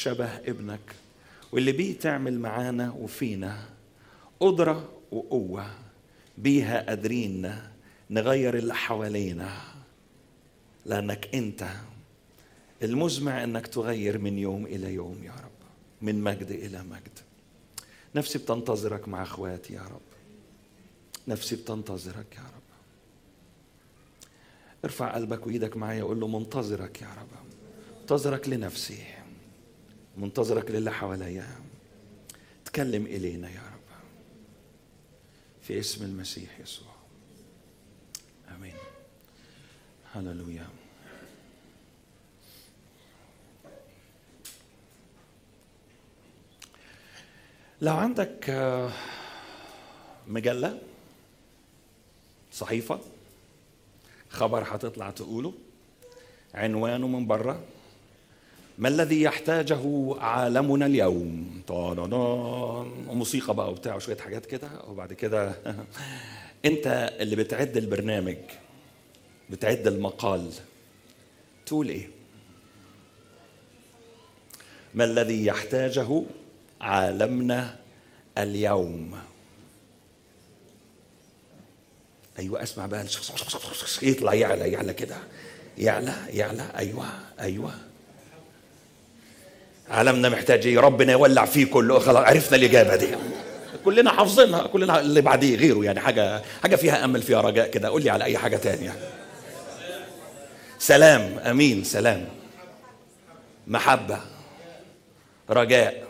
شبه ابنك واللي بيه تعمل معانا وفينا قدرة وقوة بيها قادرين نغير اللي حوالينا لأنك أنت المزمع أنك تغير من يوم إلى يوم يا رب من مجد إلى مجد نفسي بتنتظرك مع أخواتي يا رب نفسي بتنتظرك يا رب ارفع قلبك وإيدك معايا وقول له منتظرك يا رب منتظرك لنفسي منتظرك للي حواليا تكلم إلينا يا رب في اسم المسيح يسوع امين هللويا لو عندك آه، مجله صحيفه خبر هتطلع تقوله عنوانه من بره ما الذي يحتاجه عالمنا اليوم طانانان وموسيقى بقى وبتاع وشويه حاجات كده وبعد كده انت اللي بتعد البرنامج بتعد المقال تقول ايه ما الذي يحتاجه عالمنا اليوم ايوه اسمع بقى الشخص يطلع يعلى يعلى كده يعلى يعلى ايوه ايوه عالمنا محتاج ايه ربنا يولع فيه كله خلاص عرفنا الاجابه دي كلنا حافظينها كلنا اللي بعديه غيره يعني حاجه حاجه فيها امل فيها رجاء كده قول لي على اي حاجه تانية سلام امين سلام محبه رجاء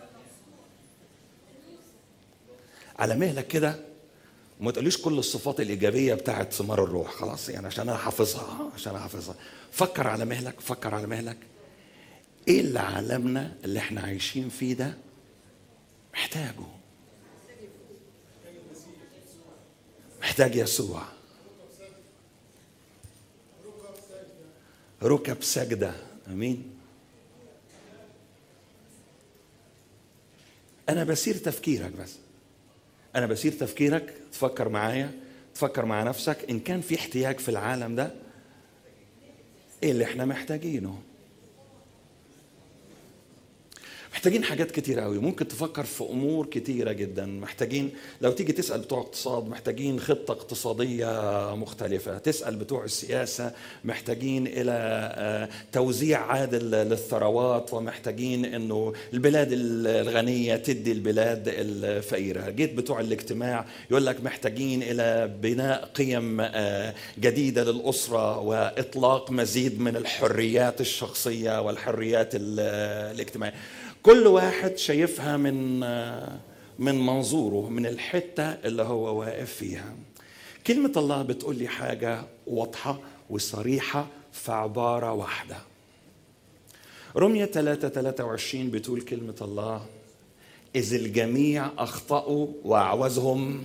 على مهلك كده وما تقوليش كل الصفات الايجابيه بتاعت ثمار الروح خلاص يعني عشان انا حافظها عشان انا حافظها فكر على مهلك فكر على مهلك ايه اللي عالمنا اللي احنا عايشين فيه ده محتاجه محتاج يسوع ركب سجدة أمين أنا بسير تفكيرك بس أنا بسير تفكيرك تفكر معايا تفكر مع نفسك إن كان في احتياج في العالم ده إيه اللي إحنا محتاجينه محتاجين حاجات كتيرة قوي ممكن تفكر في أمور كتيرة جدا محتاجين لو تيجي تسأل بتوع اقتصاد محتاجين خطة اقتصادية مختلفة تسأل بتوع السياسة محتاجين إلى آه، توزيع عادل للثروات ومحتاجين أنه البلاد الغنية تدي البلاد الفقيرة جيت بتوع الاجتماع يقول لك محتاجين إلى بناء قيم آه، جديدة للأسرة وإطلاق مزيد من الحريات الشخصية والحريات ال- الاجتماعية كل واحد شايفها من من منظوره من الحته اللي هو واقف فيها كلمه الله بتقول لي حاجه واضحه وصريحه في عباره واحده رمية 3 23 بتقول كلمة الله إذ الجميع أخطأوا وأعوزهم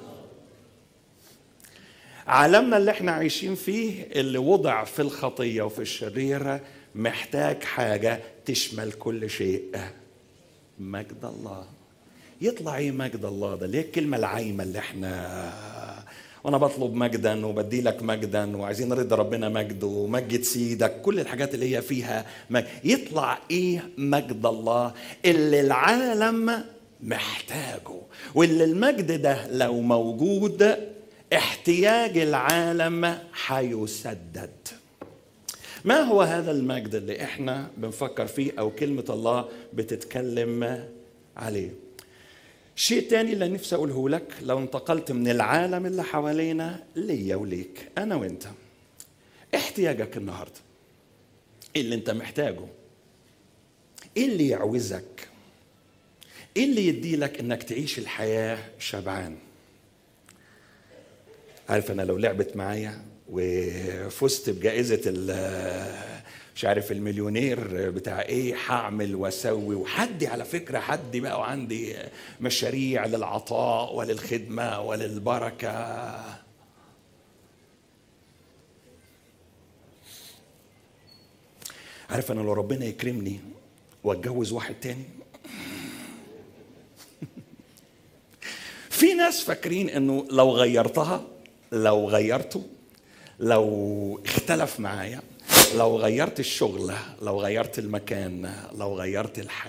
عالمنا اللي احنا عايشين فيه اللي وضع في الخطية وفي الشريرة محتاج حاجة تشمل كل شيء مجد الله يطلع ايه مجد الله ده ليه الكلمة العايمة اللي احنا وانا بطلب مجدا وبدي لك مجدا وعايزين رضا ربنا مجد ومجد سيدك كل الحاجات اللي هي فيها مجد يطلع ايه مجد الله اللي العالم محتاجه واللي المجد ده لو موجود احتياج العالم هيسدد ما هو هذا المجد اللي احنا بنفكر فيه او كلمه الله بتتكلم عليه شيء تاني اللي نفسي اقوله لك لو انتقلت من العالم اللي حوالينا ليا وليك انا وانت احتياجك النهارده ايه اللي انت محتاجه ايه اللي يعوزك ايه اللي يديلك انك تعيش الحياه شبعان عارف انا لو لعبت معايا وفزت بجائزه ال- مش عارف المليونير بتاع ايه هعمل واسوي وحدي على فكره حدي بقى وعندي مشاريع للعطاء وللخدمه وللبركه عارف انا لو ربنا يكرمني واتجوز واحد تاني في ناس فاكرين انه لو غيرتها لو غيرته لو اختلف معايا لو غيرت الشغل لو غيرت المكان لو غيرت الحياة